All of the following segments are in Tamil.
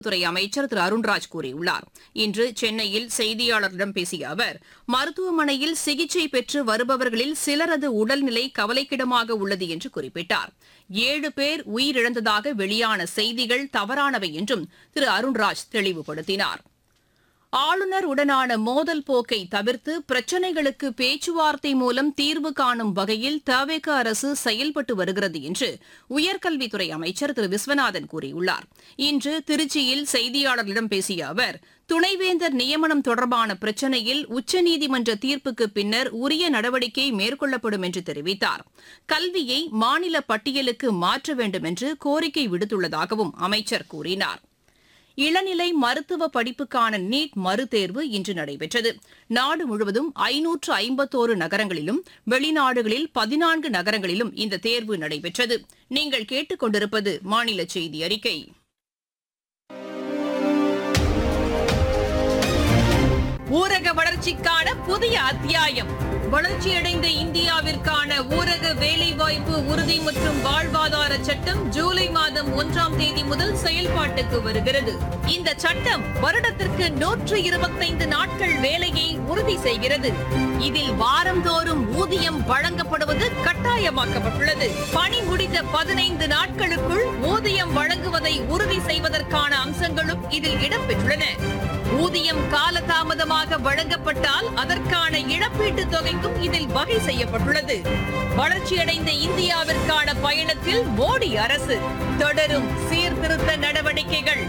துறை அமைச்சர் திரு அருண்ராஜ் கூறியுள்ளார் இன்று சென்னையில் செய்தியாளர்களிடம் பேசிய அவர் மருத்துவமனையில் சிகிச்சை பெற்று வருபவர்களில் சிலரது உடல்நிலை கவலைக்கிடமாக உள்ளது என்று குறிப்பிட்டார் ஏழு பேர் உயிரிழந்ததாக வெளியான செய்திகள் தவறானவை என்றும் திரு அருண்ராஜ் தெளிவுபடுத்தினார் ஆளுநர் உடனான மோதல் போக்கை தவிர்த்து பிரச்சினைகளுக்கு பேச்சுவார்த்தை மூலம் தீர்வு காணும் வகையில் தவேக அரசு செயல்பட்டு வருகிறது என்று உயர்கல்வித்துறை அமைச்சர் திரு விஸ்வநாதன் கூறியுள்ளார் இன்று திருச்சியில் செய்தியாளர்களிடம் பேசிய அவர் துணைவேந்தர் நியமனம் தொடர்பான பிரச்சினையில் உச்சநீதிமன்ற தீர்ப்புக்கு பின்னர் உரிய நடவடிக்கை மேற்கொள்ளப்படும் என்று தெரிவித்தார் கல்வியை மாநில பட்டியலுக்கு மாற்ற வேண்டும் என்று கோரிக்கை விடுத்துள்ளதாகவும் அமைச்சர் கூறினார் இளநிலை மருத்துவ படிப்புக்கான நீட் மறுதேர்வு இன்று நடைபெற்றது நாடு முழுவதும் ஐநூற்று ஐம்பத்தோரு நகரங்களிலும் வெளிநாடுகளில் பதினான்கு நகரங்களிலும் இந்த தேர்வு நடைபெற்றது நீங்கள் கேட்டுக்கொண்டிருப்பது மாநில செய்தி அறிக்கை ஊரக வளர்ச்சிக்கான புதிய அத்தியாயம் வளர்ச்சியடைந்த இந்தியாவிற்கான ஊரக வேலைவாய்ப்பு உறுதி மற்றும் வாழ்வாதார சட்டம் ஜூலை மாதம் ஒன்றாம் தேதி முதல் செயல்பாட்டுக்கு வருகிறது இந்த சட்டம் வருடத்திற்கு நூற்று இருபத்தைந்து நாட்கள் வேலையை உறுதி செய்கிறது இதில் வாரந்தோறும் ஊதியம் வழங்கப்படுவது கட்டாயமாக்கப்பட்டுள்ளது பணி முடிந்த பதினைந்து நாட்களுக்குள் ஊதியம் வழங்குவதை உறுதி செய்வதற்கான அம்சங்களும் இதில் இடம்பெற்றுள்ளன ஊதியம் காலதாமதமாக வழங்கப்பட்டால் அதற்கான இழப்பீட்டுத் தொகைக்கும் இதில் வகை செய்யப்பட்டுள்ளது வளர்ச்சியடைந்த இந்தியாவிற்கான பயணத்தில் மோடி அரசு தொடரும் சீர்திருத்த நடவடிக்கைகள்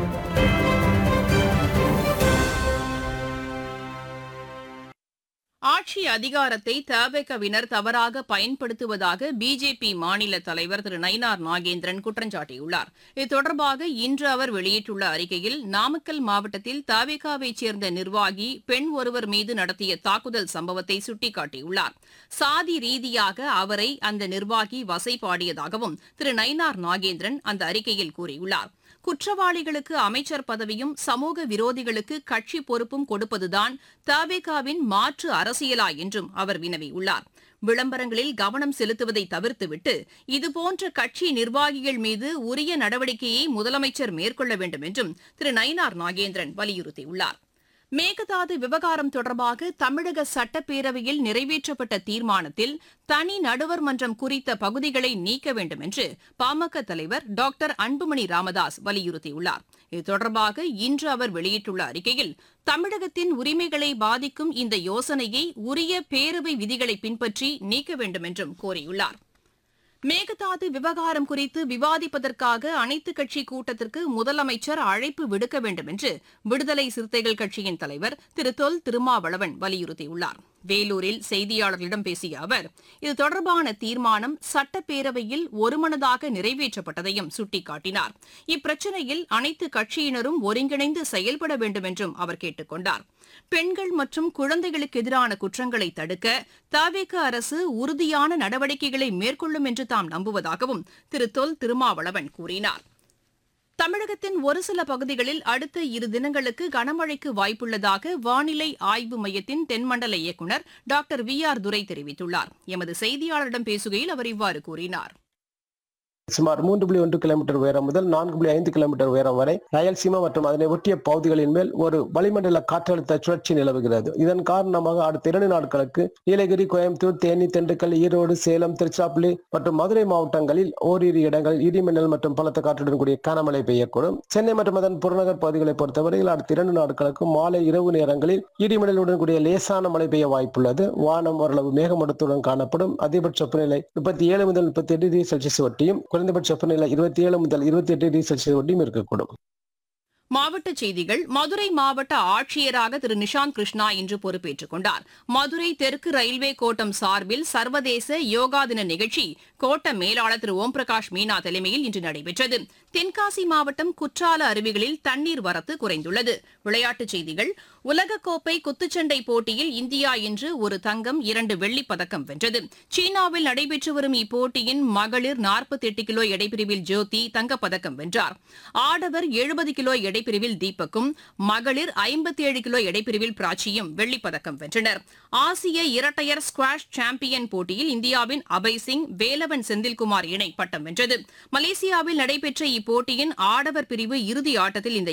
ஆட்சி அதிகாரத்தை தபகவினர் தவறாக பயன்படுத்துவதாக பிஜேபி மாநில தலைவர் திரு நயினார் நாகேந்திரன் குற்றம் சாட்டியுள்ளார் இது தொடர்பாக இன்று அவர் வெளியிட்டுள்ள அறிக்கையில் நாமக்கல் மாவட்டத்தில் தவேகாவை சேர்ந்த நிர்வாகி பெண் ஒருவர் மீது நடத்திய தாக்குதல் சம்பவத்தை சுட்டிக்காட்டியுள்ளார் சாதி ரீதியாக அவரை அந்த நிர்வாகி வசைபாடியதாகவும் திரு நயினார் நாகேந்திரன் அந்த அறிக்கையில் கூறியுள்ளார் குற்றவாளிகளுக்கு அமைச்சர் பதவியும் சமூக விரோதிகளுக்கு கட்சி பொறுப்பும் கொடுப்பதுதான் தவேகாவின் மாற்று அரசியலா என்றும் அவர் வினவியுள்ளார் விளம்பரங்களில் கவனம் செலுத்துவதை தவிர்த்துவிட்டு இதுபோன்ற கட்சி நிர்வாகிகள் மீது உரிய நடவடிக்கையை முதலமைச்சர் மேற்கொள்ள வேண்டும் என்றும் திரு நயினார் நாகேந்திரன் வலியுறுத்தியுள்ளார் மேகதாது விவகாரம் தொடர்பாக தமிழக சட்டப்பேரவையில் நிறைவேற்றப்பட்ட தீர்மானத்தில் தனி நடுவர் மன்றம் குறித்த பகுதிகளை நீக்க வேண்டும் என்று பாமக தலைவர் டாக்டர் அன்புமணி ராமதாஸ் வலியுறுத்தியுள்ளார் இது தொடர்பாக இன்று அவர் வெளியிட்டுள்ள அறிக்கையில் தமிழகத்தின் உரிமைகளை பாதிக்கும் இந்த யோசனையை உரிய பேரவை விதிகளை பின்பற்றி நீக்க வேண்டும் என்றும் கோரியுள்ளார் மேகதாது விவகாரம் குறித்து விவாதிப்பதற்காக அனைத்துக் கட்சி கூட்டத்திற்கு முதலமைச்சர் அழைப்பு விடுக்க வேண்டும் என்று விடுதலை சிறுத்தைகள் கட்சியின் தலைவர் திரு தொல் திருமாவளவன் வலியுறுத்தியுள்ளார் வேலூரில் செய்தியாளர்களிடம் பேசிய அவர் இது தொடர்பான தீர்மானம் சட்டப்பேரவையில் ஒருமனதாக நிறைவேற்றப்பட்டதையும் சுட்டிக்காட்டினார் இப்பிரச்சினையில் அனைத்து கட்சியினரும் ஒருங்கிணைந்து செயல்பட வேண்டும் என்றும் அவர் கேட்டுக் கொண்டார் பெண்கள் மற்றும் குழந்தைகளுக்கு எதிரான குற்றங்களை தடுக்க தவேக அரசு உறுதியான நடவடிக்கைகளை மேற்கொள்ளும் என்று தாம் நம்புவதாகவும் திரு தொல் திருமாவளவன் கூறினார் தமிழகத்தின் ஒரு சில பகுதிகளில் அடுத்த இரு தினங்களுக்கு கனமழைக்கு வாய்ப்புள்ளதாக வானிலை ஆய்வு மையத்தின் தென்மண்டல இயக்குநர் டாக்டர் வி ஆர் துரை தெரிவித்துள்ளார் எமது செய்தியாளரிடம் பேசுகையில் அவர் இவ்வாறு கூறினார் சுமார் மூன்று புள்ளி ஒன்று கிலோமீட்டர் உயரம் முதல் நான்கு புள்ளி ஐந்து கிலோமீட்டர் உயரம் வரை ராயல்சீமா மற்றும் அதனை ஒட்டிய பகுதிகளின் மேல் ஒரு வளிமண்டல காற்றழுத்த சுழற்சி நிலவுகிறது இதன் காரணமாக அடுத்த இரண்டு நாட்களுக்கு நீலகிரி கோயம்புத்தூர் தேனி திண்டுக்கல் ஈரோடு சேலம் திருச்சிராப்பள்ளி மற்றும் மதுரை மாவட்டங்களில் ஓரிரு இடங்கள் இடிமின்னல் மற்றும் பலத்த காற்றுடன் கூடிய கனமழை பெய்யக்கூடும் சென்னை மற்றும் அதன் புறநகர் பகுதிகளை பொறுத்தவரையில் அடுத்த இரண்டு நாட்களுக்கு மாலை இரவு நேரங்களில் இடிமின்னலுடன் கூடிய லேசான மழை பெய்ய வாய்ப்புள்ளது வானம் ஓரளவு மேகமூட்டத்துடன் காணப்படும் அதிகபட்ச வெப்பநிலை முப்பத்தி ஏழு முதல் முப்பத்தி எட்டு டிகிரி செல்சியஸ் ஒட்டியும் குறைந்தபட்ச வெப்பநிலை இருபத்தி ஏழு முதல் இருபத்தி எட்டு டிகிரி செல்சியஸ் ஒட்டியும் இருக்கக்கூடும் மாவட்டச் செய்திகள் மதுரை மாவட்ட ஆட்சியராக திரு நிஷாந்த் கிருஷ்ணா இன்று பொறுப்பேற்றுக் கொண்டார் மதுரை தெற்கு ரயில்வே கோட்டம் சார்பில் சர்வதேச யோகா தின நிகழ்ச்சி கோட்ட மேலாளர் திரு ஓம் பிரகாஷ் மீனா தலைமையில் இன்று நடைபெற்றது தென்காசி மாவட்டம் குற்றால அருவிகளில் தண்ணீர் வரத்து குறைந்துள்ளது விளையாட்டுச் செய்திகள் உலகக்கோப்பை குத்துச்சண்டை போட்டியில் இந்தியா இன்று ஒரு தங்கம் இரண்டு வெள்ளிப் பதக்கம் வென்றது சீனாவில் நடைபெற்று வரும் இப்போட்டியின் மகளிர் நாற்பத்தி எட்டு கிலோ எடைப்பிரிவில் ஜோதி தங்கப்பதக்கம் வென்றார் ஆடவர் எழுபது கிலோ எடை எடைப்பிரிவில் தீபக்கும் மகளிர் ஐம்பத்தி ஏழு கிலோ எடைப்பிரிவில் பிராச்சியும் வெள்ளிப்பதக்கம் வென்றனர் ஆசிய இரட்டையர் ஸ்குவாஷ் சாம்பியன் போட்டியில் இந்தியாவின் அபய் சிங் வேலவன் செந்தில்குமார் இணை பட்டம் வென்றது மலேசியாவில் நடைபெற்ற இப்போட்டியின் ஆடவர் பிரிவு இறுதி ஆட்டத்தில் இந்த